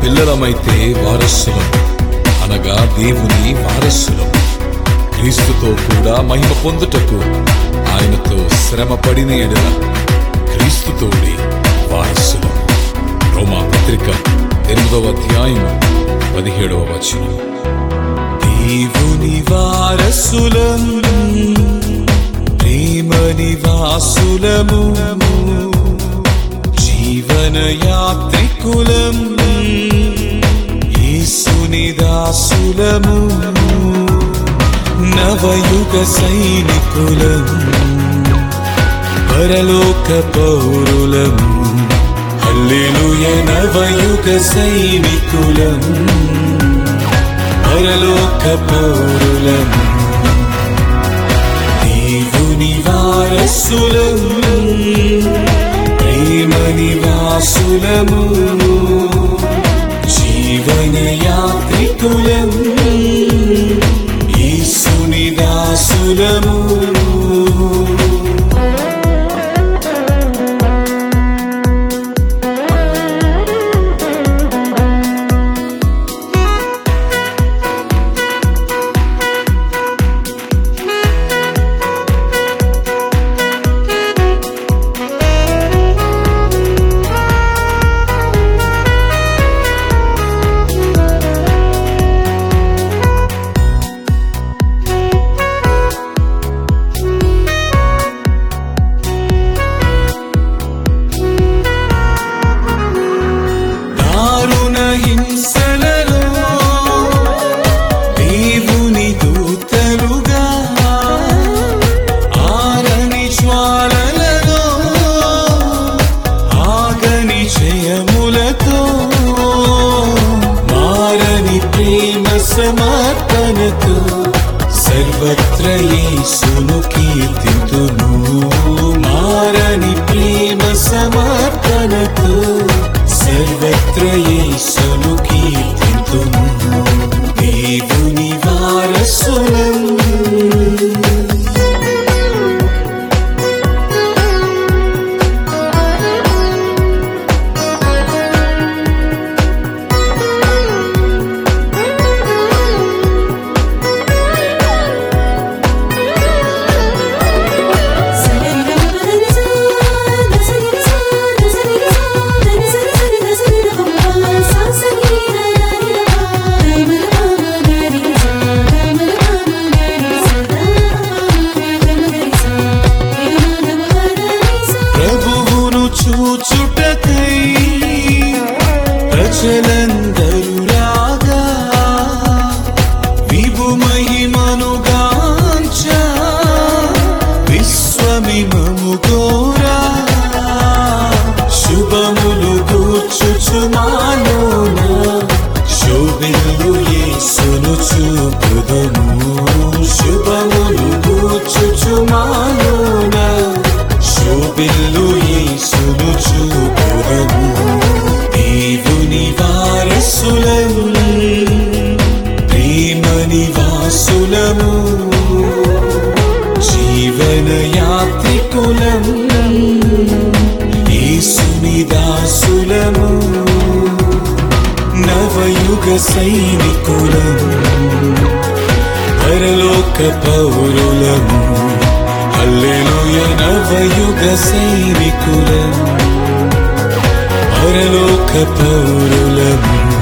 పిల్లలమైతే వారసులం అనగా దేవుని వారసులం క్రీస్తుతో కూడా మహిమ పొందుటకు ఆయనతో శ్రమ పడిన ఎడల క్రీస్తుతోడి వారసులం రోమా పత్రిక ఎనిమిదవ అధ్యాయం పదిహేడవ వచనం దేవుని వారసులం ప్రేమ నివాసులము జీవన యాత్రికులం యేసుని దాసులము నవయుగ సైనికులం పరలోక పౌరులం హల్లెలూయ నవయుగ సైనికులం పరలోక పౌరులం దేవుని వారసులం ప్రేమ నివాసులము జీవన యాత్రికులం యేసుని దాసులము దారుణ హింసలలో దేవుని దూతలుగా ఆరని జ్వాలలలో ఆగని జయములతో మారని ప్రేమ సమర్పణతో సర్వత్ర యేసును కీర్తితును మారని ప్రేమ సమర్పణతో సర్వత్ర యేసును కీర్తితును దేవుని వారసులం ప్రభువును చూచుటకై ప్రజలందరూ రాగా విభు మహిమను గాంచ విశ్వమిమము గోరా శుభములు గూర్చుచుమాలోన శోభిల్లు యేసును చూపుదుము శుభములు గూర్చుచుమాలోన శోభిల్లు యేసును చూపుదుము దేవుని వారసులం ప్రేమ నివాసులము జీవన యాత్రికులం యేసుని దాసులము నవయుగ సైనికులం పరలోక పౌరులము హల్లెలూయ నవయుగ సైనికులం పరలోక పౌరులము